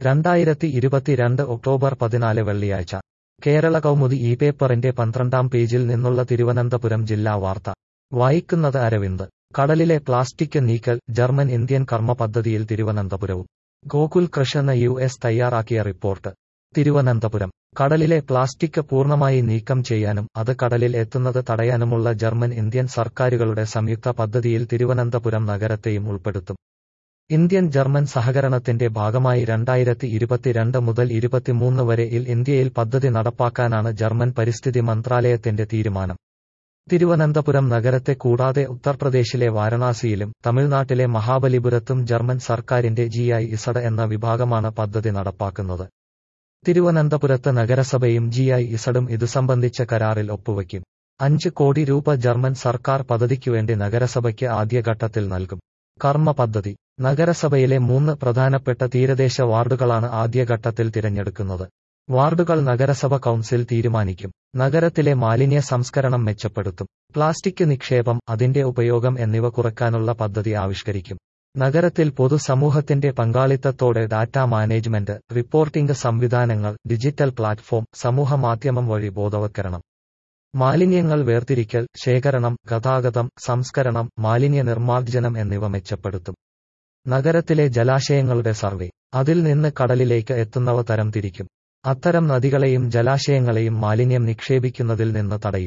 രണ്ടായിരത്തി ഇരുപത്തിരണ്ട് ഒക്ടോബർ പതിനാല് വെള്ളിയാഴ്ച കേരള കൗമുദി ഈ പേപ്പറിന്റെ പന്ത്രണ്ടാം പേജിൽ നിന്നുള്ള തിരുവനന്തപുരം ജില്ലാ വാർത്ത വായിക്കുന്നത് അരവിന്ദ് കടലിലെ പ്ലാസ്റ്റിക് നീക്കൽ ജർമ്മൻ ഇന്ത്യൻ കർമ്മ പദ്ധതിയിൽ തിരുവനന്തപുരവും ഗോകുൽ കൃഷ്ണ യു എസ് തയ്യാറാക്കിയ റിപ്പോർട്ട് തിരുവനന്തപുരം കടലിലെ പ്ലാസ്റ്റിക് പൂർണ്ണമായി നീക്കം ചെയ്യാനും അത് കടലിൽ എത്തുന്നത് തടയാനുമുള്ള ജർമ്മൻ ഇന്ത്യൻ സർക്കാരുകളുടെ സംയുക്ത പദ്ധതിയിൽ തിരുവനന്തപുരം നഗരത്തെയും ഉൾപ്പെടുത്തും ഇന്ത്യൻ ജർമ്മൻ സഹകരണത്തിന്റെ ഭാഗമായി രണ്ടായിരത്തി ഇരുപത്തിരണ്ട് മുതൽ ഇരുപത്തിമൂന്ന് വരെ ഇൽ ഇന്ത്യയിൽ പദ്ധതി നടപ്പാക്കാനാണ് ജർമ്മൻ പരിസ്ഥിതി മന്ത്രാലയത്തിന്റെ തീരുമാനം തിരുവനന്തപുരം നഗരത്തെ കൂടാതെ ഉത്തർപ്രദേശിലെ വാരണാസിയിലും തമിഴ്നാട്ടിലെ മഹാബലിപുരത്തും ജർമ്മൻ സർക്കാരിന്റെ ജി ഐ ഇസഡ് എന്ന വിഭാഗമാണ് പദ്ധതി നടപ്പാക്കുന്നത് തിരുവനന്തപുരത്ത് നഗരസഭയും ജി ഐ ഇസഡും ഇതു സംബന്ധിച്ച കരാറിൽ ഒപ്പുവയ്ക്കും അഞ്ച് കോടി രൂപ ജർമ്മൻ സർക്കാർ പദ്ധതിക്കുവേണ്ടി നഗരസഭയ്ക്ക് ആദ്യഘട്ടത്തിൽ നൽകും കർമ്മ പദ്ധതി നഗരസഭയിലെ മൂന്ന് പ്രധാനപ്പെട്ട തീരദേശ വാർഡുകളാണ് ആദ്യഘട്ടത്തിൽ തിരഞ്ഞെടുക്കുന്നത് വാർഡുകൾ നഗരസഭ കൗൺസിൽ തീരുമാനിക്കും നഗരത്തിലെ മാലിന്യ സംസ്കരണം മെച്ചപ്പെടുത്തും പ്ലാസ്റ്റിക് നിക്ഷേപം അതിന്റെ ഉപയോഗം എന്നിവ കുറയ്ക്കാനുള്ള പദ്ധതി ആവിഷ്കരിക്കും നഗരത്തിൽ പൊതുസമൂഹത്തിന്റെ പങ്കാളിത്തത്തോടെ ഡാറ്റ മാനേജ്മെന്റ് റിപ്പോർട്ടിംഗ് സംവിധാനങ്ങൾ ഡിജിറ്റൽ പ്ലാറ്റ്ഫോം സമൂഹമാധ്യമം വഴി ബോധവൽക്കരണം മാലിന്യങ്ങൾ വേർതിരിക്കൽ ശേഖരണം ഗതാഗതം സംസ്കരണം മാലിന്യ നിർമ്മാർജ്ജനം എന്നിവ മെച്ചപ്പെടുത്തും നഗരത്തിലെ ജലാശയങ്ങളുടെ സർവേ അതിൽ നിന്ന് കടലിലേക്ക് എത്തുന്നവ തരംതിരിക്കും അത്തരം നദികളെയും ജലാശയങ്ങളെയും മാലിന്യം നിക്ഷേപിക്കുന്നതിൽ നിന്ന് തടയും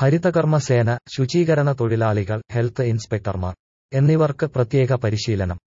ഹരിതകർമ്മസേന ശുചീകരണ തൊഴിലാളികൾ ഹെൽത്ത് ഇൻസ്പെക്ടർമാർ എന്നിവർക്ക് പ്രത്യേക പരിശീലനം